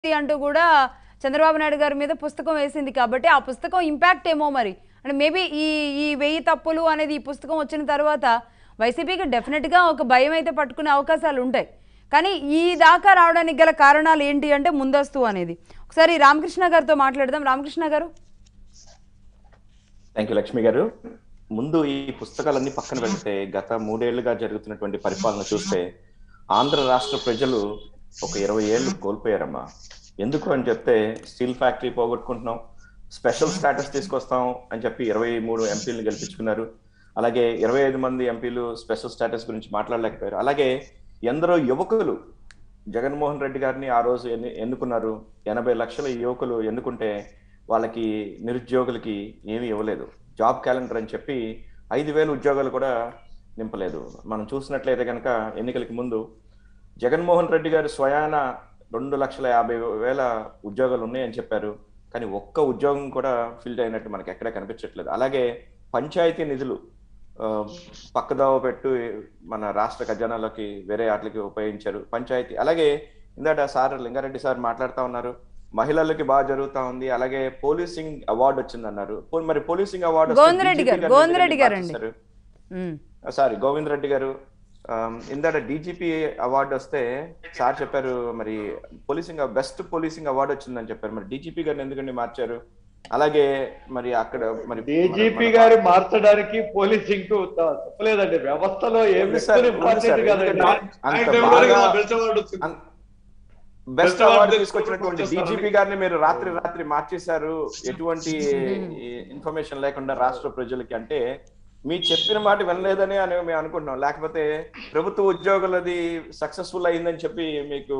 అంటూ కూడా చంద్రబాబు నాయుడు గారి మీద పుస్తకం వేసింది కాబట్టి ఆ పుస్తకం ఇంపాక్ట్ ఏమో మరి అంటే మేబీ ఈ ఈ వెయ్యి తప్పులు అనేది ఈ పుస్తకం వచ్చిన తర్వాత వైసీపీకి డెఫినెట్గా ఒక భయం అయితే పట్టుకునే అవకాశాలు ఉంటాయి కానీ ఈ దాకా రావడానికి గల కారణాలు ఏంటి అంటే ముందస్తు అనేది ఒకసారి రామకృష్ణ గారితో మాట్లాడదాం రామకృష్ణ గారు థ్యాంక్ యూ లక్ష్మి గారు ముందు ఈ పుస్తకాలన్నీ పక్కన పెడితే గత మూడేళ్లుగా జరుగుతున్నటువంటి పరిపాలన చూస్తే ఆంధ్ర రాష్ట్ర ప్రజలు ఒక ఇరవై ఏళ్ళు కోల్పోయారమ్మా ఎందుకు అని చెప్తే స్టీల్ ఫ్యాక్టరీ పోగొట్టుకుంటున్నాం స్పెషల్ స్టేటస్ తీసుకొస్తాం అని చెప్పి ఇరవై మూడు ఎంపీలను గెలిపించుకున్నారు అలాగే ఇరవై ఐదు మంది ఎంపీలు స్పెషల్ స్టేటస్ గురించి మాట్లాడలేకపోయారు అలాగే ఎందరో యువకులు జగన్మోహన్ రెడ్డి గారిని ఆ రోజు ఎన్ని ఎన్నుకున్నారు ఎనభై లక్షల యువకులు ఎన్నుకుంటే వాళ్ళకి నిరుద్యోగులకి ఏమీ ఇవ్వలేదు జాబ్ క్యాలెండర్ అని చెప్పి ఐదు వేల ఉద్యోగాలు కూడా నింపలేదు మనం చూసినట్లయితే కనుక ఎన్నికలకి ముందు జగన్మోహన్ రెడ్డి గారు స్వయాన రెండు లక్షల యాభై వేల ఉద్యోగాలు ఉన్నాయని చెప్పారు కానీ ఒక్క ఉద్యోగం కూడా ఫిల్ అయినట్టు మనకి ఎక్కడ కనిపించట్లేదు అలాగే పంచాయతీ నిధులు ఆ, పక్కదావ పెట్టు మన రాష్ట్ర ఖజానాలోకి వేరే వాటికి ఉపయోగించారు పంచాయతీ అలాగే ఇందాక సార్ లింగారెడ్డి సార్ మాట్లాడుతా ఉన్నారు మహిళలకి బాగా జరుగుతా ఉంది అలాగే పోలీసింగ్ అవార్డు వచ్చింది అన్నారు పో- మరి పోలీసింగ్ అవార్డు వస్తే గోవిందరెడ్డి గారు, DGP గారిని గోవిందరెడ్డి ఎందుకు గారండి. మార్చేశారు? ఉమ్. సారీ గోవింద్ రెడ్డి గారు ఆమ్, ఇందాక డీజీపీ అవార్డు వస్తే సార్ చెప్పారు మరి పోలీసింగ్ బెస్ట్ పోలీసింగ్ అవార్డు వచ్చిందని చెప్పారు మరి డీజీపీ గారిని ఎందుకండి మార్చారు అలాగే మరి అక్కడ మరి డీజీపీ మన- గారి మార్చడానికి పోలీసింగ్ కు తప్పలేదండి వ్యవస్థలో ఏమి ఉంది సార్, ఉంది ఇంపార్టెంట్ సార్. కాదండి ఎందుకంటే అంత ఆయన బాగా ఎవరికి బెల్ట్ అవార్డు వచ్చింది? అన్- బెస్ట్ Best award అవార్డు తెచ్చుకోవడం తీసుకొచ్చినటువంటి వచ్చేస్తారని. డీజీపీ గారిని మీరు రాత్రి రాత్రి మార్చేశారు ఎటువంటి ఇన్ఫర్మేషన్ లేకుండా రాష్ట్ర ప్రజలకి అంటే మీ చెప్పిన మాట వినలేదని అని మేము అనుకుంటున్నాం లేకపోతే ప్రభుత్వ ఉద్యోగులది సక్సెస్ఫుల్ అయిందని చెప్పి మీకు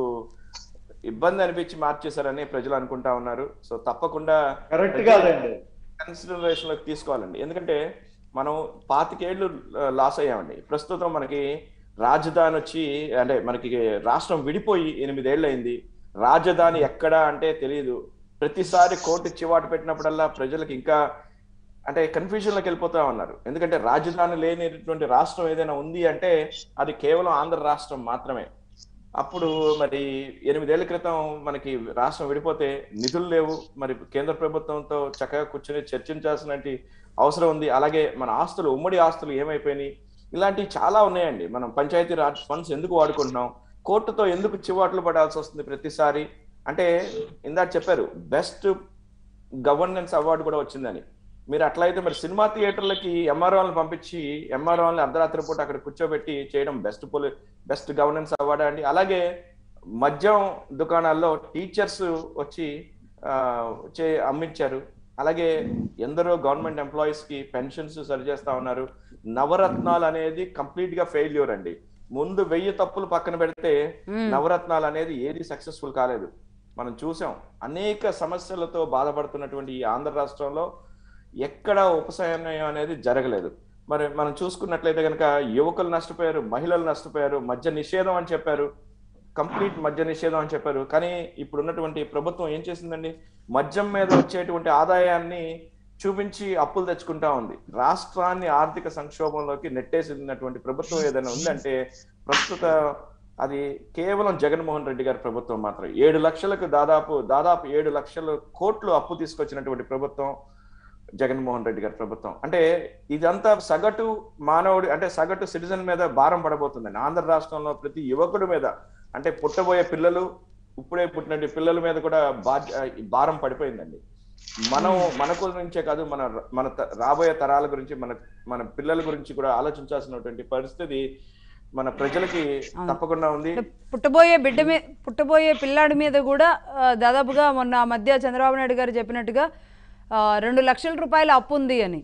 ఇబ్బంది అనిపించి మార్చేశారని ప్రజలు అనుకుంటా ఉన్నారు సో తప్పకుండా కరెక్ట్ కాదండి కన్సిడరేషన్ లోకి తీసుకోవాలండి ఎందుకంటే మనం పాతికేళ్లు లాస్ అయ్యామండి ప్రస్తుతం మనకి రాజధాని వచ్చి అంటే మనకి రాష్ట్రం విడిపోయి ఎనిమిదేళ్ళు అయింది రాజధాని ఎక్కడ అంటే తెలియదు ప్రతిసారి కోర్టు చివాటు పెట్టినప్పుడల్లా ప్రజలకు ఇంకా అంటే కన్ఫ్యూజన్ లోకి వెళ్ళిపోతా ఉన్నారు ఎందుకంటే రాజధాని లేనిటువంటి రాష్ట్రం ఏదైనా ఉంది అంటే అది కేవలం ఆంధ్ర రాష్ట్రం మాత్రమే అప్పుడు మరి ఎనిమిదేళ్ల క్రితం మనకి రాష్ట్రం విడిపోతే నిధులు లేవు మరి కేంద్ర ప్రభుత్వంతో చక్కగా కూర్చొని చర్చించాల్సిన అవసరం ఉంది అలాగే మన ఆస్తులు ఉమ్మడి ఆస్తులు ఏమైపోయినాయి ఇలాంటివి చాలా ఉన్నాయండి మనం పంచాయతీ రాజ్ ఫండ్స్ ఎందుకు వాడుకుంటున్నాం కోర్టుతో ఎందుకు చివాట్లు పడాల్సి వస్తుంది ప్రతిసారి అంటే ఇందాక చెప్పారు బెస్ట్ గవర్నెన్స్ అవార్డు కూడా వచ్చిందని మీరు అట్లయితే మరి సినిమా థియేటర్లకి ఎంఆర్ఓలను పంపించి ఎంఆర్ఓని అర్ధరాత్రి పూట అక్కడ కూర్చోబెట్టి చేయడం బెస్ట్ పోలి బెస్ట్ గవర్నెన్స్ అవార్డు అండి అలాగే మద్యం దుకాణాల్లో టీచర్స్ వచ్చి ఆ, చే అమ్మించారు అలాగే ఎందరో గవర్నమెంట్ ఎంప్లాయీస్ కి పెన్షన్స్ సరిచేస్తా ఉన్నారు నవరత్నాలు అనేది కంప్లీట్ గా ఫెయిల్యూర్ అండి ముందు వెయ్యి తప్పులు పక్కన పెడితే మ్మ్. నవరత్నాలు అనేది ఏది సక్సెస్ఫుల్ కాలేదు మనం చూసాం అనేక సమస్యలతో బాధపడుతున్నటువంటి ఈ ఆంధ్ర రాష్ట్రంలో ఎక్కడ ఉపశమనం అనేది జరగలేదు మరి మనం చూసుకున్నట్లయితే కనుక యువకులు నష్టపోయారు మహిళలు నష్టపోయారు మద్య నిషేధం అని చెప్పారు కంప్లీట్ మద్య నిషేధం అని చెప్పారు కానీ ఇప్పుడు ఉన్నటువంటి ప్రభుత్వం ఏం చేసిందండి మద్యం మీద వచ్చేటువంటి ఆదాయాన్ని చూపించి అప్పులు తెచ్చుకుంటా ఉంది రాష్ట్రాన్ని ఆర్థిక సంక్షోభంలోకి నెట్టేసినటువంటి ప్రభుత్వం ఏదైనా ఉందంటే ప్రస్తుత అది కేవలం జగన్మోహన్ రెడ్డి గారి ప్రభుత్వం మాత్రం ఏడు లక్షలకు దాదాపు దాదాపు ఏడు లక్షల కోట్లు అప్పు తీసుకొచ్చినటువంటి ప్రభుత్వం జగన్మోహన్ రెడ్డి గారి ప్రభుత్వం అంటే ఇదంతా సగటు మానవుడి అంటే సగటు సిటిజన్ మీద భారం పడబోతుందండి ఆంధ్ర రాష్ట్రంలో ప్రతి యువకుడి మీద అంటే పుట్టబోయే పిల్లలు ఇప్పుడే పుట్టిన పిల్లల మీద కూడా బాధ్య ఈ భారం పడిపోయిందండి మనం మన గురించే కాదు మన మన త- రాబోయే తరాల గురించి మన మన పిల్లల గురించి కూడా ఆలోచించాల్సినటువంటి పరిస్థితి మన ప్రజలకి తప్పకుండా ఉంది అంటే పుట్టబోయే బిడ్డ మీద పుట్టబోయే పిల్లాడి మీద కూడా ఆ, దాదాపుగా మొన్న ఆ మధ్య చంద్రబాబు నాయుడు గారు చెప్పినట్టుగా ఆ, రెండు లక్షల రూపాయల అప్పు ఉంది అని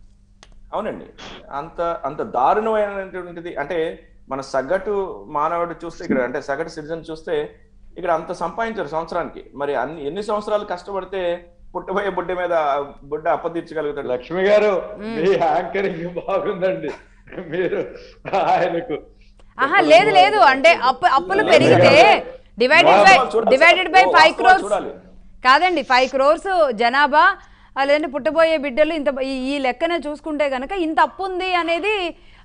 అవునండి అంత అంత దారుణమైనటువంటిది అంటే మన సగటు మానవుడు చూస్తే ఇక్కడ అంటే సగటు సిటిజన్ చూస్తే ఇక్కడ అంత సంపాదించారు సంవత్సరానికి మరి అన్ని ఎన్ని సంవత్సరాలు కష్టపడితే పుట్టబోయే బుడ్డ మీద బుడ్డ అప్పతీర్చగలుగుతాడు లక్ష్మి గారు మీ యాంకరింగ్ బాగుందండి మీరు ఆయనకు ఆహా లేదు లేదు అంటే అప్పు అప్పులు పెరిగితే డివైడెడ్ బై చూడాలి. డివైడెడ్ బై ఓ, ఫైవ్ వాస్తవాలు క్రోర్స్ చూడాలి. కాదండి ఫైవ్ క్రోర్స్ జనాభా ఆ, లేదంటే పుట్టబోయే బిడ్డలు ఇంత ఈ- ఈ లెక్కన చూసుకుంటే గనక ఇంత అప్పు ఉంది అనేది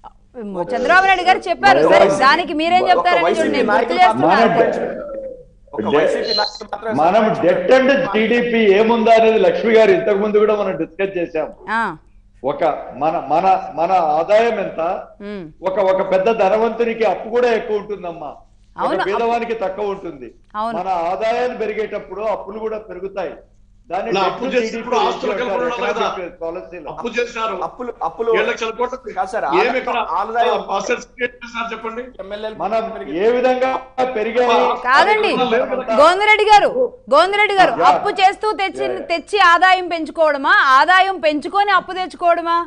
చంద్రబాబు నాయుడు గారు చెప్పారు సరే దానికి మీరేం ఒక చెప్తారని వైసీపీ చూడండి, నేను గుర్తు నాయకులు చేస్తున్నాను మన- అంతే. ఒక డే- వైసీపీ నాయకులు మాత్రమే మనం సంపాదించారు. డెట్ అండ్ టీడీపీ ఏముందా అనేది లక్ష్మి గారు ఇంతకు ముందు కూడా మనం డిస్కస్ చేశాం ఆ, ఒక మన మన మన ఆదాయం ఎంత ఉమ్, ఒక ఒక పెద్ద ధనవంతునికి అప్పు కూడా ఎక్కువ ఉంటుందమ్మా ఒక అవును, పేదవానికి తక్కువ ఉంటుంది అవును. మన ఆదాయాలు పెరిగేటప్పుడు అప్పులు కూడా పెరుగుతాయి దాన్ని ఇలా debt అప్పు to చేసినప్పుడు GDP ఆస్తులు ratio కనుక అంటారు, కదా. economic policy-లో. అప్పు చేసినారు అప్పులు అప్పులు ఏడు లక్షల కోట్లు కాదు సార్, ఏమి ఆదాయం- ఇక్కడ ఆదాయం- assets create చేసినారు చెప్పండి ఎమ్మెల్యేలు మనం పెరిగి- ఏ విధంగా పెరిగాయి కాదండి మనమంతా- గోందిరెడ్డి గారు గోందిరెడ్డి గారు యా. అప్పు చేస్తూ తెచ్చి యా, యా. తెచ్చి ఆదాయం పెంచుకోవడమా ఆదాయం పెంచుకొని అప్పు తెచ్చుకోవడమా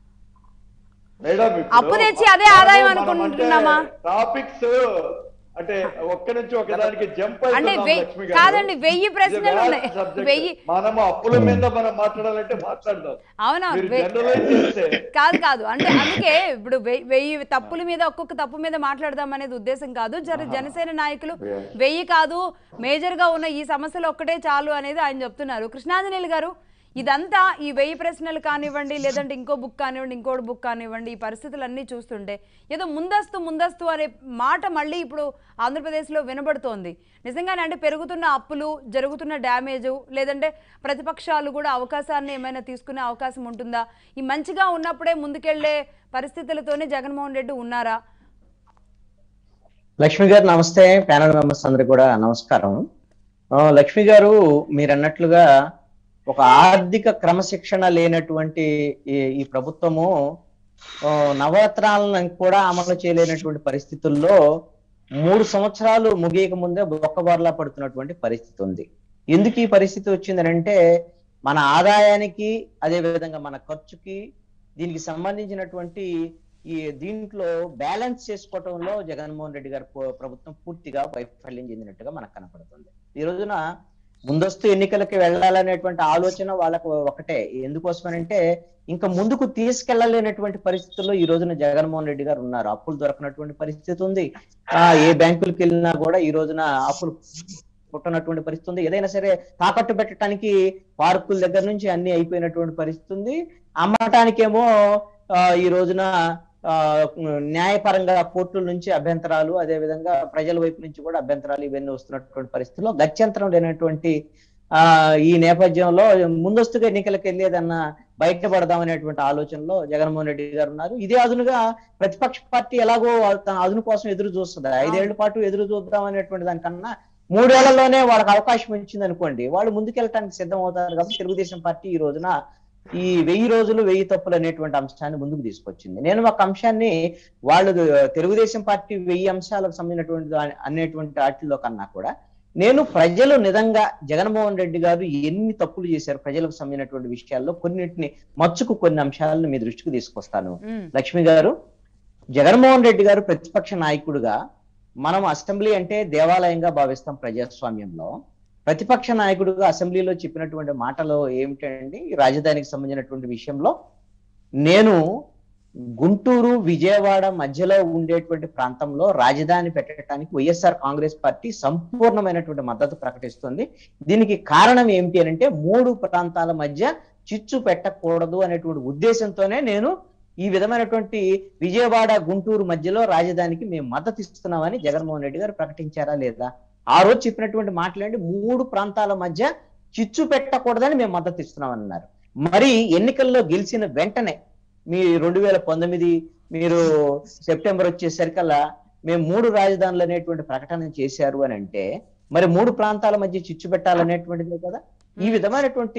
మేడం ఇప్పుడు అప్పు తెచ్చి అదే ఆదాయం మనం అంటే అనుకుంటున్నామా? టాపిక్స్ అంటే ఒక్క నుంచి ఒక దానికి జంప్ అంటే వెయ్యి- కాదండి, వెయ్యి ప్రశ్నలు ఉన్నాయి. వెయ్యి. మనం అప్పుల మీద మనం మాట్లాడాలంటే మాట్లాడదాం అవునా మీరు వె- జనరలైజ్ చేస్తే కాదు కాదు అంటే అందుకే ఇప్పుడు వెయ్యి- వెయ్యి తప్పుల మీద ఒక్కొక్క తప్పు మీద మాట్లాడదాం అనేది ఉద్దేశం కాదు జర జనసేన నాయకులు Yeah. వెయ్యి కాదు మేజర్ గా ఉన్న ఈ సమస్యలు ఒక్కటే చాలు అనేది ఆయన చెప్తున్నారు కృష్ణాంజనేయులు గారు ఇదంతా ఈ వెయ్యి ప్రశ్నలు కానివ్వండి లేదంటే ఇంకో బుక్ కానివ్వండి ఇంకోటి బుక్ కానివ్వండి ఈ పరిస్థితులన్నీ చూస్తుంటే ఏదో ముందస్తు ముందస్తు అనే మాట మళ్ళీ ఇప్పుడు ఆంధ్రప్రదేశ్లో వినబడుతోంది నిజంగానే అంటే పెరుగుతున్న అప్పులు జరుగుతున్న డ్యామేజు లేదంటే ప్రతిపక్షాలు కూడా అవకాశాన్ని ఏమైనా తీసుకునే అవకాశం ఉంటుందా ఈ మంచిగా ఉన్నప్పుడే ముందుకెళ్లే పరిస్థితులతోనే జగన్మోహన్ రెడ్డి ఉన్నారా లక్ష్మి గారు నమస్తే ప్యానల్ మెంబర్స్ అందరికి కూడా నమస్కారం ఆ, లక్ష్మి గారు మీరు అన్నట్లుగా ఒక ఆర్థిక క్రమశిక్షణ లేనటువంటి ఈ ఈ ప్రభుత్వము ఆ, నవరత్నాలను కూడా అమలు చేయలేనటువంటి పరిస్థితుల్లో మూడు సంవత్సరాలు ముగియక ముందే బొక్కబార్లా పడుతున్నటువంటి పరిస్థితి ఉంది ఎందుకు ఈ పరిస్థితి వచ్చిందనంటే మన ఆదాయానికి అదే విధంగా మన ఖర్చుకి దీనికి సంబంధించినటువంటి ఈ దీంట్లో బ్యాలెన్స్ చేసుకోవటంలో జగన్మోహన్ రెడ్డి గారి ప్ర- ప్రభుత్వం పూర్తిగా వైఫల్యం చెందినట్టుగా మనకు కనపడుతుంది ఈ రోజున ముందస్తు ఎన్నికలకి వెళ్ళాలనేటువంటి ఆలోచన వాళ్ళకు ఒకటే ఎందుకోసమనంటే ఇంకా ముందుకు తీసుకెళ్లలేనటువంటి పరిస్థితుల్లో ఈ రోజున జగన్మోహన్ రెడ్డి గారు ఉన్నారు అప్పులు దొరకనటువంటి పరిస్థితి ఉంది ఆ ఏ బ్యాంకులకు వెళ్ళినా కూడా ఈ రోజున అప్పులు పుట్టనటువంటి పరిస్థితి ఉంది ఏదైనా సరే తాకట్టు పెట్టడానికి పార్కుల దగ్గర నుంచి అన్ని అయిపోయినటువంటి పరిస్థితి ఉంది అమ్మటానికేమో ఆ, ఈ రోజున ఆ, న్యాయపరంగా కోర్టుల నుంచి అభ్యంతరాలు అదే విధంగా ప్రజల వైపు నుంచి కూడా అభ్యంతరాలు ఇవన్నీ వస్తున్నటువంటి పరిస్థితుల్లో గత్యంతరం లేనటువంటి ఆ ఈ నేపథ్యంలో ముందస్తుగా ఎన్నికలకు వెళ్ళేదన్న బయటపడదామనేటువంటి ఆలోచనలో జగన్మోహన్ రెడ్డి గారు ఉన్నారు ఇదే అదునుగా ప్రతిపక్ష పార్టీ ఎలాగో తన అదును కోసం ఎదురు చూస్తుంది ఐదేళ్ల పాటు ఎదురు చూద్దాం అనేటువంటి దానికన్నా మూడేళ్లలోనే వాళ్ళకి అవకాశం ఇచ్చింది అనుకోండి వాళ్ళు ముందుకెళ్ళటానికి సిద్ధం అవుతారు కాబట్టి తెలుగుదేశం పార్టీ ఈ రోజున ఈ వెయ్యి రోజులు వెయ్యి తప్పులు అనేటువంటి అంశాన్ని ముందుకు తీసుకొచ్చింది నేను ఒక అంశాన్ని వాళ్ళు తెలుగుదేశం పార్టీ వెయ్యి అంశాలకు సంబంధించినటువంటి దా- అనేటువంటి వాటిల్లో కన్నా కూడా నేను ప్రజలు నిజంగా జగన్మోహన్ రెడ్డి గారు ఎన్ని తప్పులు చేశారు ప్రజలకు సంబంధించినటువంటి విషయాల్లో కొన్నిటిని మచ్చుకు కొన్ని అంశాలను మీ దృష్టికి తీసుకొస్తాను ఉమ్, లక్ష్మి గారు జగన్మోహన్ రెడ్డి గారు ప్రతిపక్ష నాయకుడిగా మనం అసెంబ్లీ అంటే దేవాలయంగా భావిస్తాం ప్రజాస్వామ్యంలో ప్రతిపక్ష నాయకుడిగా అసెంబ్లీలో చెప్పినటువంటి మాటలు ఏమిటండి ఈ రాజధానికి సంబంధించినటువంటి విషయంలో నేను గుంటూరు విజయవాడ మధ్యలో ఉండేటువంటి ప్రాంతంలో రాజధాని పెట్టడానికి వైఎస్ఆర్ కాంగ్రెస్ పార్టీ సంపూర్ణమైనటువంటి మద్దతు ప్రకటిస్తుంది దీనికి కారణం ఏమిటి అని అంటే మూడు ప్రాంతాల మధ్య చిచ్చు పెట్టకూడదు అనేటువంటి ఉద్దేశంతోనే నేను ఈ విధమైనటువంటి విజయవాడ గుంటూరు మధ్యలో రాజధానికి మేము మద్దతు ఇస్తున్నామని జగన్మోహన్ రెడ్డి గారు ప్రకటించారా లేదా ఆ రోజు చెప్పినటువంటి మాటలండి మూడు ప్రాంతాల మధ్య చిచ్చు పెట్టకూడదని మేము మద్దతు ఇస్తున్నామని అన్నారు మరి ఎన్నికల్లో గెలిచిన వెంటనే మీ రెండు వేల పంతొమ్మిది మీరు సెప్టెంబర్ వచ్చేసరికల్లా మేము మూడు రాజధానులు అనేటువంటి ప్రకటన చేశారు అని అంటే మరి మూడు ప్రాంతాల మధ్య చిచ్చు పెట్టాలనేటువంటిదే కదా ఈ విధమైనటువంటి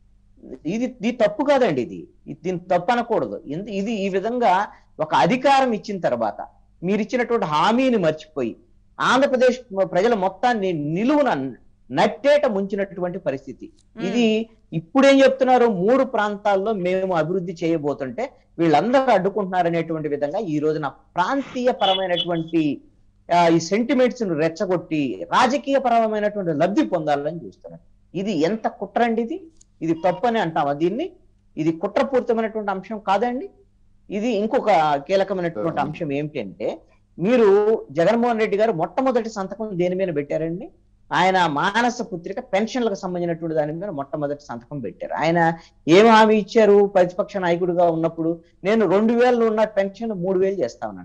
ఇది ఇది తప్పు కాదండి ఇది ఇది దీన్ని తప్పు అనకూడదు ఎందు- ఇది ఈ విధంగా ఒక అధికారం ఇచ్చిన తర్వాత మీరు ఇచ్చినటువంటి హామీని మర్చిపోయి ఆంధ్రప్రదేశ్ ప్రజల మొత్తాన్ని నిలువున నట్టేట ముంచినటువంటి పరిస్థితి ఇది ఇప్పుడేం చెప్తున్నారు మూడు ప్రాంతాల్లో మేము అభివృద్ధి చేయబోతుంటే వీళ్ళందరూ అడ్డుకుంటున్నారు అనేటువంటి విధంగా ఈ రోజున ప్రాంతీయ పరమైనటువంటి ఆ, ఈ సెంటిమెంట్స్ ను రెచ్చగొట్టి రాజకీయ పరమైనటువంటి లబ్ధి పొందాలని చూస్తున్నారు ఇది ఎంత కుట్రండి ఇది ఇది తప్పు అని అంటామా దీన్ని ఇది కుట్రపూరితమైనటువంటి అంశం కాదండి ఇది ఇంకొక కీలకమైనటువంటి అంశం ఏమిటంటే మీరు జగన్మోహన్ రెడ్డి గారు మొట్టమొదటి సంతకం దేని మీద పెట్టారండి ఆయన మానస పుత్రిక పెన్షన్లకు సంబంధించినటువంటి దాని మీద మొట్టమొదటి సంతకం పెట్టారు ఆయన ఏం హామీ ఇచ్చారు ప్రతిపక్ష నాయకుడిగా ఉన్నప్పుడు నేను రెండు వేలు ఉన్న పెన్షన్ మూడు వేలు చేస్తామన్నారు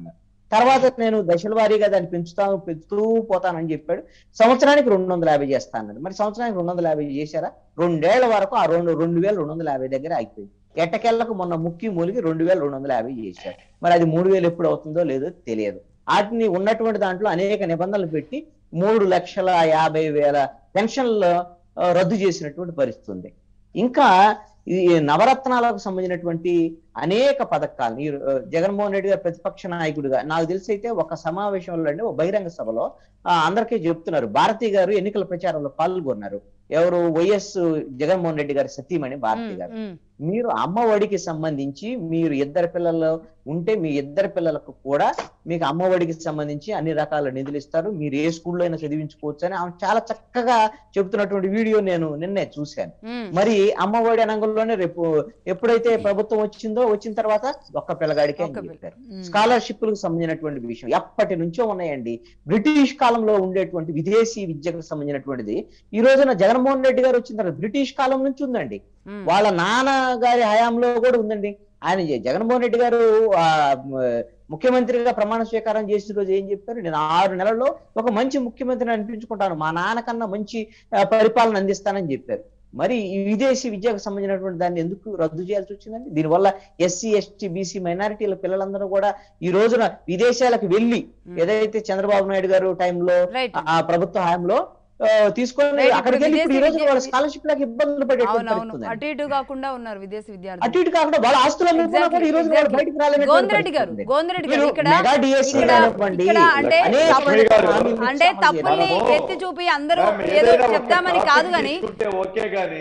తర్వాత నేను దశల వారీగా దాన్ని పెంచుతాను పెంచుతూ పోతానని చెప్పాడు సంవత్సరానికి రెండు వందల యాభై చేస్తా అన్నాడు మరి సంవత్సరానికి రెండు వందల యాభై చేశారా రెండేళ్ల వరకు ఆ రెండు రెండు వేల రెండు వందల యాభై దగ్గర ఆగిపోయింది ఎట్టకెళ్ళకు మొన్న ముక్కి మూలికి రెండు వేల రెండు వందల యాభై చేశారు మరి అది మూడు వేలు ఎప్పుడు అవుతుందో లేదో తెలియదు వాటిని ఉన్నటువంటి దాంట్లో అనేక నిబంధనలు పెట్టి మూడు లక్షల యాభై వేల పెన్షన్లు ఆ, రద్దు చేసినటువంటి పరిస్థితి ఉంది ఇంకా ఈ నవరత్నాలకు సంబంధించినటువంటి అనేక పథకాలు ఈ ఆ, జగన్మోహన్ రెడ్డి గారు ప్రతిపక్ష నాయకుడిగా నాకు తెలిసి అయితే ఒక సమావేశంలో అండి ఒక బహిరంగ సభలో ఆ, అందరికీ చెప్తున్నారు భారతి గారు ఎన్నికల ప్రచారంలో పాల్గొన్నారు ఎవరు వైఎస్ జగన్మోహన్ రెడ్డి గారి సతీమణి భారతి గారు ఉమ్, మీరు అమ్మ ఒడికి సంబంధించి మీరు ఇద్దరు పిల్లలు ఉంటే మీ ఇద్దరు పిల్లలకు కూడా మీకు అమ్మ ఒడికి సంబంధించి అన్ని రకాల నిధులు ఇస్తారు మీరు ఏ స్కూల్లో అయినా చదివించుకోవచ్చు అని ఆమె చాలా చక్కగా చెబుతున్నటువంటి వీడియో నేను నిన్నే చూశాను ఉమ్, మరి అమ్మ ఒడి అనంగంలోనే రేపు ఎప్పుడైతే ప్రభుత్వం వచ్చిందో వచ్చిన తర్వాత ఒక్క పిల్లగాడికి ఒక్క అని పిల్ల- చెప్పారు ఉమ్. స్కాలర్షిప్లకు సంబంధించినటువంటి విషయం ఎప్పటి నుంచో ఉన్నాయండి బ్రిటిష్ కాలంలో ఉండేటువంటి విదేశీ విద్యకు సంబంధించినటువంటిది ఈ రోజున జగన్మోహన్ రెడ్డి గారు వచ్చిన తర్వాత బ్రిటిష్ కాలం నుంచి ఉందండి ఉమ్. వాళ్ళ నాన్న గారి హయాంలో కూడా ఉందండి ఆయన జ- జగన్మోహన్ రెడ్డి గారు ఆ, మ, ముఖ్యమంత్రిగా ప్రమాణ స్వీకారం చేసిన రోజు ఏం చెప్పారు నేను ఆరు నెలల్లో ఒక మంచి ముఖ్యమంత్రిని అనిపించుకుంటాను మా నాన్నకన్నా మంచి ఆ, పరిపాలన అందిస్తానని చెప్పారు మరి ఈ విదేశీ విద్యకు సంబంధించినటువంటి దాన్ని ఎందుకు రద్దు చేయాల్సి వచ్చిందండి దీనివల్ల ఎస్సీ ఎస్టీ బీసీ మైనారిటీల పిల్లలందరూ కూడా ఈ రోజున విదేశాలకు వెళ్ళి ఉమ్. ఏదైతే చంద్రబాబు నాయుడు గారు టైంలో రైట్ ఆ ప్రభుత్వ హయాంలో ఆ, తీసుకొని Right, ఇప్పుడు అక్కడికి వెళ్ళి ఇప్పుడు ఈ విదేశీ రోజు విద్య- వాళ్ళ స్కాలర్షిప్ లకు ఇబ్బందులు పడేటువంటి అవునవును పరిస్థితి ఉందండి. అటు ఇటు కాకుండా ఉన్నారు విదేశీ విద్యార్థులు అటు ఇటు కాకుండా వాళ్ళ ఆస్తులు అమ్ముకున్నా కూడా ఈ రోజు వాళ్ళు Exactly, బయటికి రాలేనటువంటి గోందిరెడ్డి గారు పరిస్థితి ఉంది. గోందిరెడ్డి గారు మీరు ఇక్కడ మెగా DSC ఇక్కడ కానివ్వండి, ఇక్కడ అంటే అనేకమైన లక్ష్మి గారు, హామీలు అంటే ఇచ్చి తప్పుల్ని మనము- ఎత్తి చూపి అందరూ మ్యామ్, ఏదో ఏదైనా ఒక చెప్దామని topic కాదు కానీ తీసుకుంటే ఓకే గానీ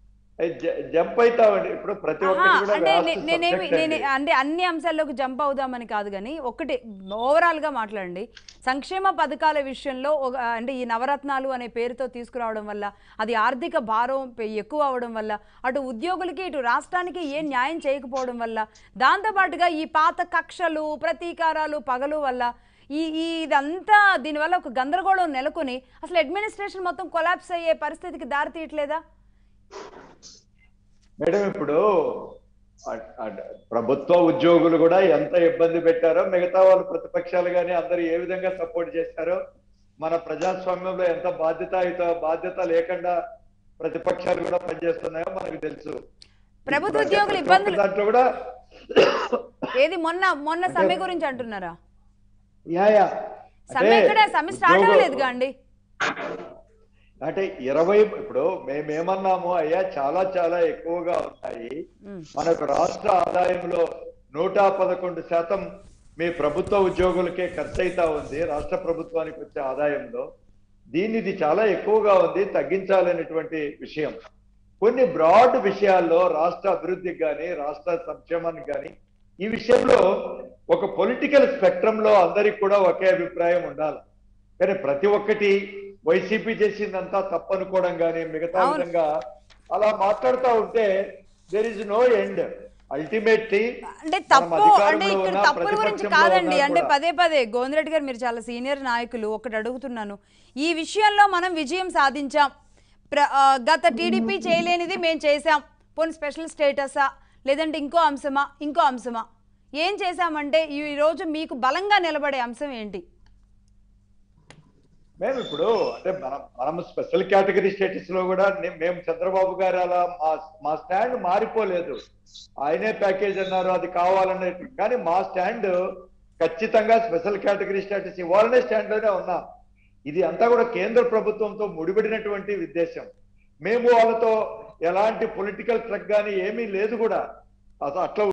జంప్ అవుతామండి ఇప్పుడు ప్రతి ఆహా, ఒక్కటి కూడా అంటే vast నే- నేనేమి subject నేను అండి. అంటే అన్ని అంశాల్లోకి జంప్ అవుదామని కాదు కానీ ఒకటి ఓవరాల్ గా మాట్లాడండి సంక్షేమ పథకాల విషయంలో ఒక అంటే ఈ నవరత్నాలు అనే పేరుతో తీసుకురావడం వల్ల అది ఆర్థిక భారం పె- ఎక్కువ అవడం వల్ల అటు ఉద్యోగులకి ఇటు రాష్ట్రానికి ఏ న్యాయం చేయకపోవడం వల్ల దాంతోపాటుగా ఈ పాత కక్షలు ప్రతీకారాలు పగలు వల్ల ఈ ఈ ఇదంతా దీనివల్ల ఒక గందరగోళం నెలకొని అసలు అడ్మినిస్ట్రేషన్ మొత్తం కొలాప్స్ అయ్యే పరిస్థితికి దారి తీయట్లేదా మేడం ఇప్పుడు అ- అ- ప్రభుత్వ ఉద్యోగులు కూడా ఎంత ఇబ్బంది పెట్టారో మిగతా వాళ్ళు ప్రతిపక్షాలు కానీ అందరూ ఏ విధంగా సపోర్ట్ చేశారో మన ప్రజాస్వామ్యంలో ఎంత బాధ్యత బాధ్యత లేకుండా ప్రతిపక్షాలు కూడా పనిచేస్తున్నాయో మనకు తెలుసు ప్రభుత్వ ప్రతి- ఉద్యోగులు ప్రతి ఒక్క ఇబ్బందులు దాంట్లో కూడా ఏది మొన్న మొన్న సమ్మె గురించి అంటున్నారా యా యా సమ్మె అంటే ఇక్కడ సమ్మె స్టార్ట్ ఉద్యోగ- అవ్వలేదుగా అండి అంటే ఇరవై ఇప్పుడు మేమేమన్నాము అయ్యా చాలా చాలా ఎక్కువగా ఉన్నాయి ఉమ్, మనకు రాష్ట్ర ఆదాయంలో నూట పదకొండు శాతం మీ ప్రభుత్వ ఉద్యోగులకే ఖర్చు అవుతా ఉంది రాష్ట్ర ప్రభుత్వానికి వచ్చే ఆదాయంలో దీన్ని ఇది చాలా ఎక్కువగా ఉంది తగ్గించాలనేటువంటి విషయం కొన్ని బ్రాడ్ విషయాల్లో రాష్ట్ర అభివృద్ధికి కానీ రాష్ట్ర సంక్షేమానికి కానీ ఈ విషయంలో ఒక పొలిటికల్ స్పెక్ట్రమ్ లో అందరికి కూడా ఒకే అభిప్రాయం ఉండాలి కానీ ప్రతి ఒక్కటి వైసీపీ చేసిందంతా తప్పనుకోవడం కానీ మిగతా అవును. విధంగా అలా మాట్లాడుతూ ఉంటే there is no end ultimately అంటే తప్పు అంటే ఇక్కడ తప్పుల గురించి కాదండి అంటే పదే పదే గోవిందరెడ్డి గారు మీరు చాలా సీనియర్ నాయకులు ఒకటి అడుగుతున్నాను ఈ విషయంలో మనం విజయం సాధించాం ప్ర ఆ, గత టీడీపీ చేయలేనిది మేము చేసాం పోనీ స్పెషల్ స్టేటసా లేదంటే ఇంకో అంశమా ఇంకో అంశమా ఏం చేశామంటే ఈ రోజు మీకు బలంగా నిలబడే అంశం ఏంటి మేము ఇప్పుడు అంటే మనం మనం స్పెషల్ కేటగిరీ స్టేటస్ లో కూడా నే- మేము చంద్రబాబు గారు అలా మా మా స్టాండ్ మారిపోలేదు ఆయనే ప్యాకేజ్ అన్నారు అది కావాలనే కానీ మా స్టాండ్ ఖచ్చితంగా స్పెషల్ కేటగిరీ స్టేటస్ ఇవ్వాలనే స్టాండ్ లోనే ఉన్నాం ఇది అంతా కూడా కేంద్ర ప్రభుత్వంతో ముడిపడినటువంటి ఉద్దేశం మేము వాళ్ళతో ఎలాంటి పొలిటికల్ ట్రక్ కానీ ఏమీ లేదు కూడా అసలు అట్లా